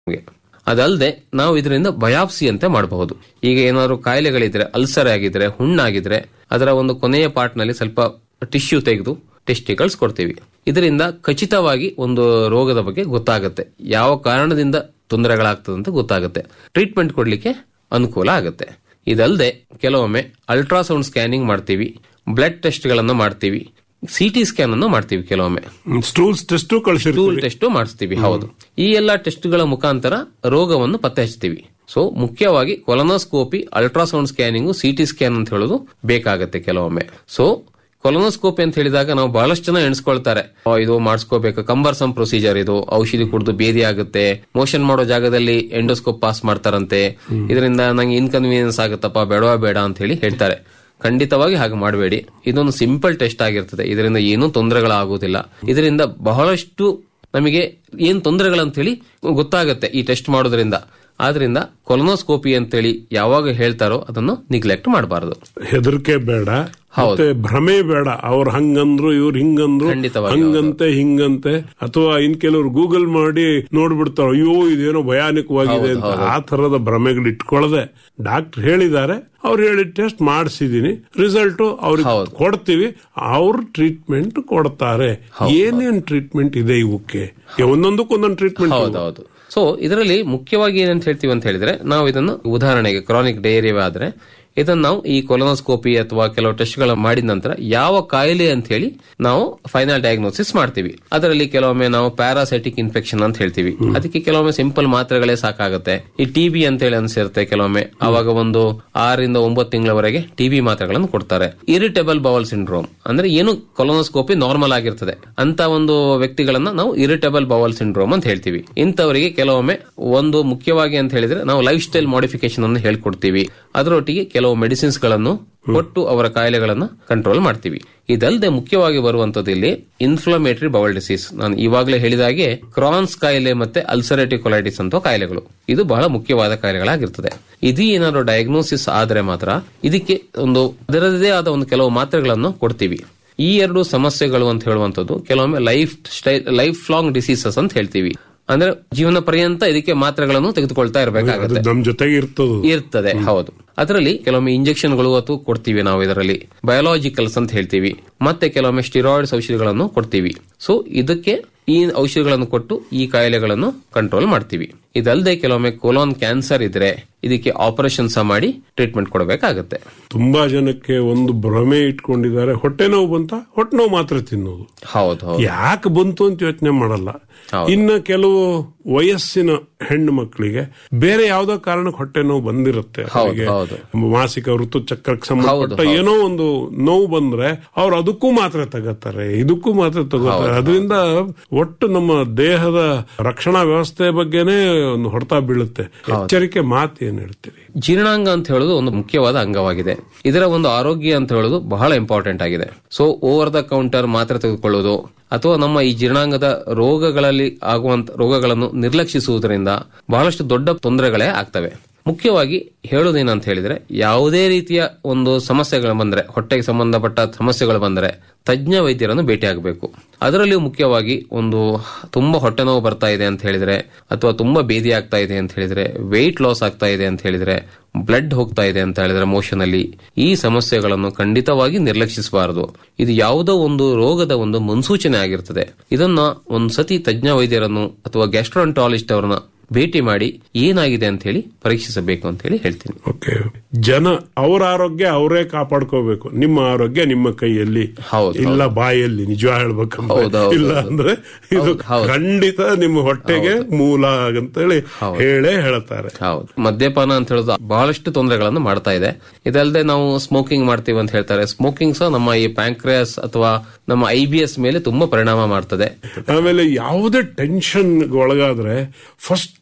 ನಮ್ಗೆ. ಅದಲ್ಲದೆ ನಾವು ಇದರಿಂದ ಬಯಾಪ್ಸಿ ಅಂತ ಮಾಡಬಹುದು ಈಗ ಏನಾದ್ರು ಕಾಯಿಲೆಗಳಿದ್ರೆ ಅಲ್ಸರ್ ಆಗಿದ್ರೆ ಹುಣ್ಣಾಗಿದ್ರೆ ಅದರ ಒಂದು ಕೊನೆಯ ಪಾರ್ಟ್ ನಲ್ಲಿ ಸ್ವಲ್ಪ ಟಿಶ್ಯೂ ತೆಗೆದು ಟೆಸ್ಟಿಕಲ್ಸ್ ಕೊಡ್ತೀವಿ ಇದರಿಂದ ಖಚಿತವಾಗಿ ಒಂದು ರೋಗದ ಬಗ್ಗೆ ಗೊತ್ತಾಗುತ್ತೆ ಯಾವ ಕಾರಣದಿಂದ ತೊಂದರೆಗಳಾಗ್ತದೆ ಅಂತ ಗೊತ್ತಾಗುತ್ತೆ ಟ್ರೀಟ್ಮೆಂಟ್ ಕೊಡ್ಲಿಕ್ಕೆ ಅನುಕೂಲ ಆಗುತ್ತೆ ಇದಲ್ಲದೆ ಕೆಲವೊಮ್ಮೆ ಅಲ್ಟ್ರಾಸೌಂಡ್ ಸ್ಕ್ಯಾನಿಂಗ್ ಮಾಡ್ತೀವಿ ಬ್ಲಡ್ ಟೆಸ್ಟ್ ಗಳನ್ನ ಮಾಡ್ತೀವಿ ಸಿಟಿ ಸ್ಕ್ಯಾನ್ ಅನ್ನು ಮಾಡ್ತೀವಿ ಕೆಲವೊಮ್ಮೆ ಸ್ಟೂಲ್ಸ್ ಟೆಸ್ಟ್ ಟೂಲ್ ಕಳಿಸಿರ್ತೀವಿ ಟೆಸ್ಟ್ ಮಾಡಿಸ್ತೀವಿ ಹೌದು ಈ ಎಲ್ಲಾ ಟೆಸ್ಟ್ಗಳ ಮುಖಾಂತರ ರೋಗವನ್ನು ಪತ್ತೆ ಹಚ್ತೀವಿ ಸೊ ಮುಖ್ಯವಾಗಿ colonoscopy ultrasound scanning CT scan ಅಂತ ಹೇಳೋದು ಬೇಕಾಗತ್ತೆ ಕೆಲವೊಮ್ಮೆ ಸೊ ಕೊಲನೋಸ್ಕೋಪಿ ಅಂತ ಹೇಳಿದಾಗ ನಾವು ಬಹಳಷ್ಟು ಜನ ಎಣಿಸ್ಕೊಳ್ತಾರೆ "ಓ, ಇದು ಮಾಡಿಸ್ಕೋಬೇಕು ಕಂಬರ್ಸಮ್ ಪ್ರೊಸೀಜರ್ ಇದು ಔಷಧಿ ಕುಡಿದು ಬೇದಿ ಆಗುತ್ತೆ ಮೋಷನ್ ಮಾಡೋ ಜಾಗದಲ್ಲಿ ಎಂಡೋಸ್ಕೋಪ್ ಪಾಸ್ ಮಾಡ್ತಾರಂತೆ ಇದರಿಂದ ನಂಗೆ ಇನ್ಕನ್ವೀನಿಯನ್ಸ್ ಆಗುತ್ತಪ್ಪ ಬೇಡವಾ ಬೇಡ ಅಂತ ಹೇಳಿ ಹೇಳ್ತಾರೆ ಖಂಡಿತವಾಗಿ ಹಾಗೆ ಮಾಡಬೇಡಿ ಇದೊಂದು ಸಿಂಪಲ್ ಟೆಸ್ಟ್ ಆಗಿರ್ತದೆ ಇದರಿಂದ ಏನೂ ತೊಂದರೆಗಳಾಗುವುದಿಲ್ಲ ಇದರಿಂದ ಬಹಳಷ್ಟು ನಮಗೆ ಏನ್ ತೊಂದರೆಗಳಂತ ಹೇಳಿ ಗೊತ್ತಾಗುತ್ತೆ ಈ ಟೆಸ್ಟ್ ಮಾಡೋದ್ರಿಂದ ಆದ್ರಿಂದ ಕೊಲನೋಸ್ಕೋಪಿ ಅಂತೇಳಿ ಯಾವಾಗ ಹೇಳ್ತಾರೋ ಅದನ್ನು ನಿಗ್ಲೆಕ್ಟ್ ಮಾಡಬಾರದು ಹೆದರಿಕೆ ಬೇಡ ಹೌದು. ಮತ್ತೆ ಭ್ರಮೆ ಬೇಡ ಅವ್ರು ಹಂಗಂದ್ರು ಇವ್ರು ಹಿಂಗಂದ್ರು ಖಂಡಿತವಾಗಿ ಹಂಗಂತೆ ಹಿಂಗಂತೆ ಅಥವಾ ಇನ್ ಕೆಲವರು ಗೂಗಲ್ ಮಾಡಿ ನೋಡ್ಬಿಡ್ತಾರ ಅಯ್ಯೋ ಇದೇನೋ ಭಯಾನಕವಾಗಿದೆ ಅಂತ ಆ ತರದ ಭ್ರಮೆಗಳು ಇಟ್ಕೊಳ್ಳದೆ ಡಾಕ್ಟರ್ ಹೇಳಿದ್ದಾರೆ ಅವ್ರು ಹೇಳಿ ಟೆಸ್ಟ್ ಮಾಡಿಸಿದೀನಿ ರಿಸಲ್ಟ್ ಅವ್ರಿಗೆ ಹೌದು. ಕೊಡ್ತೀವಿ ಅವ್ರ ಟ್ರೀಟ್ಮೆಂಟ್ ಕೊಡ್ತಾರೆ ಏನೇನ್ ಟ್ರೀಟ್ಮೆಂಟ್ ಇದೆ ಇವಕ್ಕೆ ಒಂದೊಂದಕ್ಕೆ ಒಂದೊಂದು ಟ್ರೀಟ್ಮೆಂಟ್ ಹೌದೌದು ಸೊ ಇದರಲ್ಲಿ ಮುಖ್ಯವಾಗಿ ಏನಂತ ಹೇಳ್ತೀವಿ ಅಂತ ಹೇಳಿದ್ರೆ ನಾವು ಇದನ್ನು ಉದಾಹರಣೆಗೆ ಕ್ರಾನಿಕ್ ಡಯರಿಯಾ ಆದ್ರೆ ಇದನ್ನು ನಾವು ಈ ಕೊಲೊನೋಸ್ಕೋಪಿ ಅಥವಾ ಕೆಲವು ಟೆಸ್ಟ್ಗಳ ಮಾಡಿದ ನಂತರ ಯಾವ ಕಾಯಿಲೆ ಅಂತ ಹೇಳಿ ನಾವು ಫೈನಲ್ ಡಯಾಗ್ನೋಸಿಸ್ ಮಾಡ್ತೀವಿ ಅದರಲ್ಲಿ ಕೆಲವೊಮ್ಮೆ ನಾವು ಪ್ಯಾರಾಸೈಟಿಕ್ ಇನ್ಫೆಕ್ಷನ್ ಅಂತ ಹೇಳ್ತೀವಿ ಅದಕ್ಕೆ ಕೆಲವೊಮ್ಮೆ ಸಿಂಪಲ್ ಮಾತ್ರೆಗಳೇ ಸಾಕಾಗುತ್ತೆ ಈ ಟಿಬಿ ಅಂತ ಹೇಳಿ ಅನ್ಸಿರುತ್ತೆ ಕೆಲವೊಮ್ಮೆ ಅವಾಗ ಒಂದು ಆರರಿಂದ ಒಂಬತ್ತು ತಿಂಗಳವರೆಗೆ ಟಿಬಿ ಮಾತ್ರೆಗಳನ್ನು ಕೊಡ್ತಾರೆ ಇರಿಟೇಬಲ್ ಬವಲ್ ಸಿಂಡ್ರೋಮ್ ಅಂದ್ರೆ ಏನು ಕೊಲೊನೋಸ್ಕೋಪಿ ನಾರ್ಮಲ್ ಆಗಿರ್ತದೆ ಅಂತ ಒಂದು ವ್ಯಕ್ತಿಗಳನ್ನ ನಾವು ಇರಿಟೇಬಲ್ ಬವಲ್ ಸಿಂಡ್ರೋಮ್ ಅಂತ ಹೇಳ್ತೀವಿ ಇಂಥವರಿಗೆ ಕೆಲವೊಮ್ಮೆ ಒಂದು ಮುಖ್ಯವಾಗಿ ಅಂತ ಹೇಳಿದ್ರೆ ನಾವು ಲೈಫ್ ಸ್ಟೈಲ್ ಮಾಡಿಫಿಕೇಶನ್ ಅನ್ನು ಹೇಳ್ಕೊಡ್ತೀವಿ ಅದರೊಟ್ಟಿಗೆ ಕೆಲವು ಮೆಡಿಸಿನ್ಸ್ ಗಳನ್ನು ಕೊಟ್ಟು ಅವರ ಕಾಯಿಲೆಗಳನ್ನ ಕಂಟ್ರೋಲ್ ಮಾಡ್ತೀವಿ ಇದಲ್ಲದೆ ಮುಖ್ಯವಾಗಿ ಬರುವಂತದ್ದು ಇಲ್ಲಿ ಇನ್ಫ್ಲಮೇಟರಿ ಬವಲ್ ಡಿಸೀಸ್ ನಾನು ಇವಾಗಲೇ ಹೇಳಿದ ಹಾಗೆ ಕ್ರಾನ್ಸ್ ಕಾಯಿಲೆ ಮತ್ತೆ ಅಲ್ಸರೇಟಿವ್ ಕೊಲೈಟಿಸ್ ಅಂತ ಕಾಯಿಲೆಗಳು ಇದು ಬಹಳ ಮುಖ್ಯವಾದ ಕಾಯಿಲೆಗಳಾಗಿರ್ತದೆ ಇದು ಏನಾದ್ರು ಡಯಾಗ್ನೋಸಿಸ್ ಆದ್ರೆ ಮಾತ್ರ ಇದಕ್ಕೆ ಒಂದು ಅದರದೇ ಆದ ಒಂದು ಕೆಲವು ಮಾತ್ರೆಗಳನ್ನು ಕೊಡ್ತೀವಿ ಈ ಎರಡು ಸಮಸ್ಯೆಗಳು ಅಂತ ಹೇಳುವಂತದ್ದು ಕೆಲವೊಮ್ಮೆ lifestyle lifelong diseases ಅಂತ ಹೇಳ್ತೀವಿ ಅಂದ್ರೆ ಜೀವನ ಪರ್ಯಂತ ಇದಕ್ಕೆ ಮಾತ್ರೆಗಳನ್ನು ತೆಗೆದುಕೊಳ್ತಾ ಅದು ಇರಬೇಕಾಗುತ್ತೆ ನಮ್ ಜೊತೆಗೆ ಇರ್ತದ ಇರ್ತದೆ ಹೌದು ಅದರಲ್ಲಿ ಕೆಲವೊಮ್ಮೆ ಇಂಜೆಕ್ಷನ್ಗಳು ಅಥವಾ ಕೊಡ್ತೀವಿ ನಾವು ಇದರಲ್ಲಿ ಬಯೋಲಾಜಿಕಲ್ಸ್ ಅಂತ ಹೇಳ್ತೀವಿ ಮತ್ತೆ ಕೆಲವೊಮ್ಮೆ ಸ್ಟಿರಾಯ್ಡ್ಸ್ ಔಷಧಿಗಳನ್ನು ಕೊಡ್ತೀವಿ ಸೊ ಇದಕ್ಕೆ ಈ ಔಷಧಿಗಳನ್ನು ಕೊಟ್ಟು ಈ ಕಾಯಿಲೆಗಳನ್ನು ಕಂಟ್ರೋಲ್ ಮಾಡ್ತೀವಿ ಇದಲ್ಲದೆ ಕೆಲವೊಮ್ಮೆ ಕೋಲಾನ್ ಕ್ಯಾನ್ಸರ್ ಇದ್ರೆ ಇದಕ್ಕೆ ಆಪರೇಷನ್ ಸಹ ಮಾಡಿ ಟ್ರೀಟ್ಮೆಂಟ್ ಕೊಡಬೇಕಾಗತ್ತೆ ತುಂಬಾ ಜನಕ್ಕೆ ಒಂದು ಭ್ರಮೆ ಇಟ್ಕೊಂಡಿದ್ದಾರೆ ಹೊಟ್ಟೆ ನೋವು ಬಂತ ಹೊಟ್ಟೆ ನೋವು ಮಾತ್ರ ತಿನ್ನೋದು ಹೌದು ಹೌದು ಯಾಕೆ ಬಂತು ಅಂತ ಯೋಚನೆ ಮಾಡಲ್ಲ ಹೌದು. ಇನ್ನ ಕೆಲವು ವಯಸ್ಸಿನ ಹೆಣ್ಣು ಮಕ್ಕಳಿಗೆ ಬೇರೆ ಯಾವ್ದೋ ಕಾರಣಕ್ಕೆ ಹೊಟ್ಟೆ ನೋವು ಬಂದಿರುತ್ತೆ ಹೌದು, ಅವರಿಗೆ ಹೌದು. ಮಾಸಿಕ ಋತುಚಕ್ರಕ್ಕೆ ಸಂಬಂಧಪಟ್ಟ ಹೌದು, ಏನೋ ಒಂದು ನೋವು ಬಂದ್ರೆ ಅವ್ರು ಅದಕ್ಕೂ ಮಾತ್ರ ತಗೋತಾರೆ ಇದಕ್ಕೂ ಮಾತ್ರ ತಗೋತಾರೆ ಅದರಿಂದ ಒಟ್ಟು ನಮ್ಮ ದೇಹದ ರಕ್ಷಣಾ ವ್ಯವಸ್ಥೆ ಬಗ್ಗೆನೇ ಒಂದು ಹೊಡೆತ ಬೀಳುತ್ತೆ ಎಚ್ಚರಿಕೆ ಮಾತು ಏನ್ ಹೇಳ್ತೀರಿ ಜೀರ್ಣಾಂಗ ಅಂತ ಹೇಳೋದು ಒಂದು ಮುಖ್ಯವಾದ ಅಂಗವಾಗಿದೆ ಇದರ ಒಂದು ಆರೋಗ್ಯ ಅಂತ ಹೇಳೋದು ಬಹಳ ಇಂಪಾರ್ಟೆಂಟ್ ಆಗಿದೆ ಸೊ ಓವರ್ ದ ಕೌಂಟರ್ ಮಾತ್ರೆ ತೆಗೆದುಕೊಳ್ಳೋದು ಅಥವಾ ನಮ್ಮ ಈ ಜೀರ್ಣಾಂಗದ ರೋಗಗಳಲ್ಲಿ ಆಗುವಂತ ರೋಗಗಳನ್ನು ನಿರ್ಲಕ್ಷಿಸುವುದರಿಂದ ಬಹಳಷ್ಟು ದೊಡ್ಡ ತೊಂದರೆಗಳೇ ಆಗ್ತವೆ ಮುಖ್ಯವಾಗಿ ಹೇಳೋದೇನಂತ ಹೇಳಿದ್ರೆ ಯಾವುದೇ ರೀತಿಯ ಒಂದು ಸಮಸ್ಯೆಗಳು ಬಂದ್ರೆ ಹೊಟ್ಟೆಗೆ ಸಂಬಂಧಪಟ್ಟ ಸಮಸ್ಯೆಗಳು ಬಂದ್ರೆ ತಜ್ಞ ವೈದ್ಯರನ್ನು ಭೇಟಿಯಾಗಬೇಕು ಅದರಲ್ಲಿಯೂ ಮುಖ್ಯವಾಗಿ ಒಂದು ತುಂಬಾ ಹೊಟ್ಟೆ ನೋವು ಬರ್ತಾ ಇದೆ ಅಂತ ಹೇಳಿದ್ರೆ ಅಥವಾ ತುಂಬಾ ಬೇದಿ ಆಗ್ತಾ ಇದೆ ಅಂತ ಹೇಳಿದ್ರೆ ವೆಯ್ಟ್ ಲಾಸ್ ಆಗ್ತಾ ಇದೆ ಅಂತ ಹೇಳಿದ್ರೆ ಬ್ಲಡ್ ಹೋಗ್ತಾ ಇದೆ ಅಂತ ಹೇಳಿದ್ರೆ ಮೋಷನ್ ಅಲ್ಲಿ ಈ ಸಮಸ್ಯೆಗಳನ್ನು ಖಂಡಿತವಾಗಿ ನಿರ್ಲಕ್ಷಿಸಬಾರದು ಇದು ಯಾವುದೋ ಒಂದು ರೋಗದ ಒಂದು ಮುನ್ಸೂಚನೆ ಆಗಿರ್ತದೆ ಇದನ್ನ ಒಂದು ಸತಿ ತಜ್ಞ ವೈದ್ಯರನ್ನು ಅಥವಾ ಗ್ಯಾಸ್ಟ್ರೋಂಟಾಲಜಿಸ್ಟ್ ಅವರನ್ನ ಭೇಟಿ ಮಾಡಿ ಏನಾಗಿದೆ ಅಂತ ಹೇಳಿ ಪರೀಕ್ಷಿಸಬೇಕು ಅಂತ ಹೇಳಿ ಹೇಳ್ತೀನಿ ಓಕೆ ಜನ ಅವರ ಆರೋಗ್ಯ ಅವರೇ ಕಾಪಾಡ್ಕೋಬೇಕು ನಿಮ್ಮ ಆರೋಗ್ಯ ನಿಮ್ಮ ಕೈಯಲ್ಲಿ ಹೌದು, ಇಲ್ಲ ಬಾಯಲ್ಲಿ ನಿಜ ಹೇಳ್ಬೇಕಂದ್ರೆ ಹೌದು, ಹೌದು, ಇಲ್ಲ ಹೌದು. ಅಂದ್ರೆ ಇದು ಹೌದು, ಹೌದು. ಖಂಡಿತ ನಿಮ್ಮ ಹೊಟ್ಟೆಗೆ ಮೂಲ ಅಂತೇಳಿ ಹೇಳೇ ಹೇಳ್ತಾರೆ ಹೌದು ಮದ್ಯಪಾನ ಅಂತ ಹೇಳೋದು ಬಹಳಷ್ಟು ತೊಂದರೆಗಳನ್ನು ಮಾಡ್ತಾ ಇದೆ ಇದಲ್ಲದೆ ನಾವು ಸ್ಮೋಕಿಂಗ್ ಮಾಡ್ತೀವಿ ಅಂತ ಹೇಳ್ತಾರೆ ಸ್ಮೋಕಿಂಗ್ ಸಹ ನಮ್ಮ ಈ ಪ್ಯಾಂಕ್ರಿಯಾಸ್ ಅಥವಾ ನಮ್ಮ ಐ ಬಿ ಎಸ್ ಮೇಲೆ ತುಂಬಾ ಪರಿಣಾಮ ಮಾಡ್ತದೆ ಆಮೇಲೆ ಯಾವುದೇ ಟೆನ್ಷನ್ ಒಳಗಾದ್ರೆ ಫಸ್ಟ್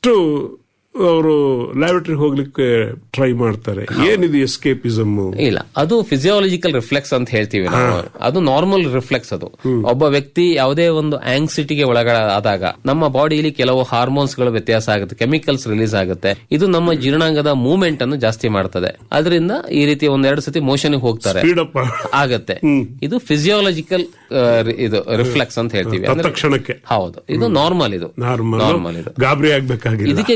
ಅವರು ಲ್ಯಾಬರೇಟರಿ ಹೋಗ್ಲಿಕ್ಕೆ ಟ್ರೈ ಮಾಡ್ತಾರೆ ಏನಿದು ಎಸ್ಕೇಪಿಸಮ್ ಇಲ್ಲ ಅದು ಫಿಸಿಯಾಲಜಿಕಲ್ ರಿಫ್ಲೆಕ್ಸ್ ಅಂತ ಹೇಳ್ತೀವಿ ನಾವು ಅದು ನಾರ್ಮಲ್ ರಿಫ್ಲೆಕ್ಸ್ ಅದು ಒಬ್ಬ ವ್ಯಕ್ತಿ ಯಾವುದೇ ಒಂದು ಆಂಗ್ಸಿಟಿಗೆ ಒಳಗಾದಾಗ ನಮ್ಮ ಬಾಡಿಯಲ್ಲಿ ಕೆಲವು ಹಾರ್ಮೋನ್ಸ್ ಗಳು ವ್ಯತ್ಯಾಸ ಆಗುತ್ತೆ ಕೆಮಿಕಲ್ಸ್ ರಿಲೀಸ್ ಆಗುತ್ತೆ ಇದು ನಮ್ಮ ಜೀರ್ಣಾಂಗದ ಮೂವ್ಮೆಂಟ್ ಅನ್ನು ಜಾಸ್ತಿ ಮಾಡ್ತದೆ ಅದರಿಂದ ಈ ರೀತಿ ಒಂದೆರಡು ಸತಿ ಮೋಷನ್ ಹೋಗ್ತಾರೆ ಸ್ಪೀಡಪ್ ಆಗತ್ತೆ ಇದು ಫಿಸಿಯಾಲಜಿಕಲ್ ಇದು ರಿಫ್ಲೆಕ್ಸ್ ಅಂತ ಹೇಳ್ತೀವಿ ಅಂದ್ರೆ ತತ್ಕ್ಷಣಕ್ಕೆ ಹೌದು ಇದು ನಾರ್ಮಲ್ ಇದು ನಾರ್ಮಲ್ ನಾರ್ಮಲ್ ಇದು ಗಾಬರಿ ಆಗ್ಬೇಕಾಗಿಲ್ಲ ಇದಕ್ಕೆ